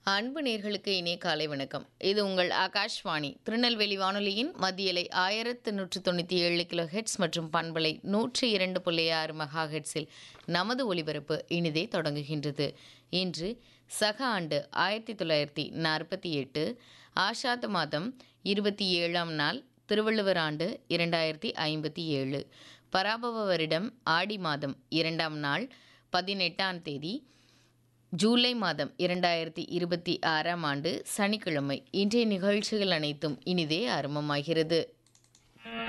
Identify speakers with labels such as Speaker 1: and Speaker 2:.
Speaker 1: அன்பு நேர்களுக்கு இனிய காலை வணக்கம் இது உங்கள் ஆகாஷ்வாணி திருநெல்வேலி வானொலியின் மத்தியலை ஆயிரத்து நூற்று தொண்ணூற்றி ஏழு கிலோ ஹெட்ஸ் மற்றும் பண்பலை நூற்றி இரண்டு புள்ளி ஆறு மெகா ஹெட்ஸில் நமது ஒலிபரப்பு இனிதே தொடங்குகின்றது இன்று சக ஆண்டு ஆயிரத்தி தொள்ளாயிரத்தி நாற்பத்தி எட்டு ஆஷாத் மாதம் இருபத்தி ஏழாம் நாள் திருவள்ளுவர் ஆண்டு இரண்டாயிரத்தி ஐம்பத்தி ஏழு பராபவ வருடம் ஆடி மாதம் இரண்டாம் நாள் பதினெட்டாம் தேதி ஜூலை மாதம் இரண்டாயிரத்தி இருபத்தி ஆறாம் ஆண்டு சனிக்கிழமை இன்றைய நிகழ்ச்சிகள் அனைத்தும் இனிதே ஆரம்பமாகிறது